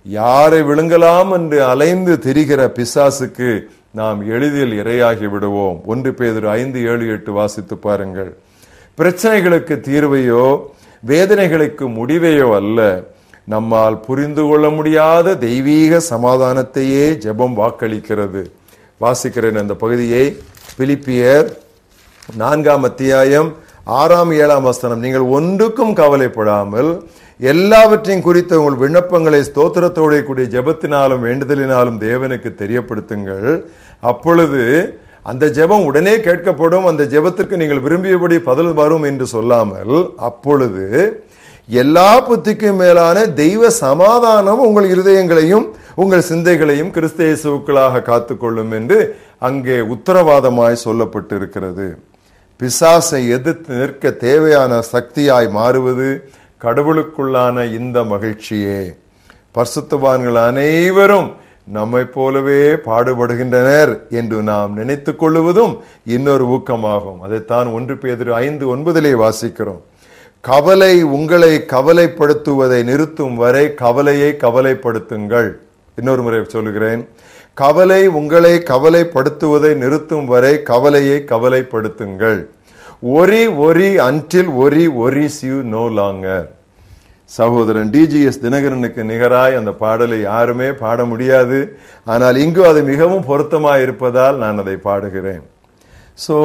யாரை விழுங்கலாம் என்று அலைந்து திரிகிற பிசாசுக்கு நாம் எளிதில் இரையாகி விடுவோம் ஒன்று பேதர் ஐந்து ஏழு எட்டு வாசித்து பாருங்கள் பிரச்சனைகளுக்கு தீர்வையோ வேதனைகளுக்கு முடிவையோ அல்ல நம்மால் புரிந்து கொள்ள முடியாத தெய்வீக சமாதானத்தையே ஜெபம் வாக்களிக்கிறது வாசிக்கிறேன் அந்த பகுதியை பிலிப்பியர் நான்காம் அத்தியாயம் ஆறாம் ஏழாம் வசனம் நீங்கள் ஒன்றுக்கும் கவலைப்படாமல் எல்லாவற்றையும் குறித்த உங்கள் விண்ணப்பங்களை ஸ்தோத்திரத்தோட கூடிய ஜெபத்தினாலும் வேண்டுதலினாலும் தேவனுக்கு தெரியப்படுத்துங்கள் அப்பொழுது அந்த ஜெபம் உடனே கேட்கப்படும் அந்த ஜெபத்திற்கு நீங்கள் விரும்பியபடி பதில் வரும் என்று சொல்லாமல் அப்பொழுது எல்லா புத்திக்கும் மேலான தெய்வ சமாதானம் உங்கள் இருதயங்களையும் உங்கள் சிந்தைகளையும் கிறிஸ்த இயேசுக்களாக காத்துக்கொள்ளும் என்று அங்கே உத்தரவாதமாய் சொல்லப்பட்டிருக்கிறது பிசாசை எதிர்த்து நிற்க தேவையான சக்தியாய் மாறுவது கடவுளுக்குள்ளான இந்த மகிழ்ச்சியே பரிசுத்தவான்கள் அனைவரும் நம்மை போலவே பாடுபடுகின்றனர் என்று நாம் நினைத்துக் கொள்ளுவதும் இன்னொரு ஊக்கமாகும் அதைத்தான் ஒன்று பேதிரு ஐந்து ஒன்பதிலே வாசிக்கிறோம் கவலை உங்களை கவலைப்படுத்துவதை நிறுத்தும் வரை கவலையை கவலைப்படுத்துங்கள் இன்னொரு முறை சொல்லுகிறேன் கவலை உங்களை கவலைப்படுத்துவதை நிறுத்தும் வரை கவலையை கவலைப்படுத்துங்கள் worry worry until worry worries you no longer சகோதரன் டிஜிஎஸ் தினகரனுக்கு நிகராய் அந்த பாடலை யாருமே பாட முடியாது ஆனால் இங்கு அது மிகவும் பொருத்தமாய் இருப்பதால் நான் அதை பாடுகிறேன் சோ